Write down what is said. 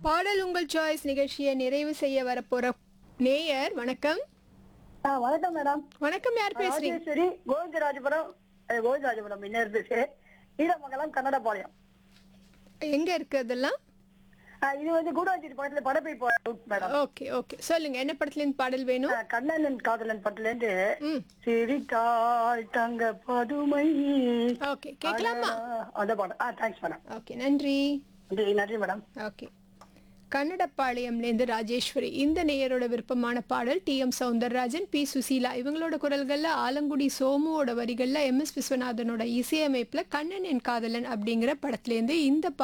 பாடல் உங்கள் சாய்ஸ் நிகழ்ச்சியை நிறைவு செய்ய வரப்போற நேயர் வணக்கம் ஆ, வணக்கம் மேடம் வணக்கம் யார் பேசுறீங்க ராஜேஸ்வரி கோவிந்தராஜபுரம் அஹ், கோவிந்தராஜபுரம் இன்னும் இருக்கு ஈரமங்கலம் கன்னடபாளையம் எங்க இருக்கு அதெல்லாம் ஆ, இது வந்து கூடாஞ்சேரி பக்கத்துல படப்பை போற route மேடம் ஓகே ஓகே சொல்லுங்க என்ன படத்துல இருந்து பாடல் வேணும் ஆ, கண்ணன் காதலன் படத்துல இருந்து ம் சிரித்தாள் தங்க பதுமை ஓகே கேட்கலாமா அழகா- அந்த பாடம் ஆ தேங்க்ஸ் மேடம் ஓகே நன்றி நன்றி நன்றி மேடம் ஓகே கன்னடப்பாளையம்லேருந்து ராஜேஸ்வரி இந்த நேயரோட விருப்பமான பாடல் T M Soundararajan P Susheela இவங்களோட குரல்களில் ஆலங்குடி சோமுவோட வரிகளில் எம் எஸ் விஸ்வநாதனோட இசையமைப்பில் கண்ணன் என் காதலன் அப்படிங்கிற படத்துலேருந்து இந்த பா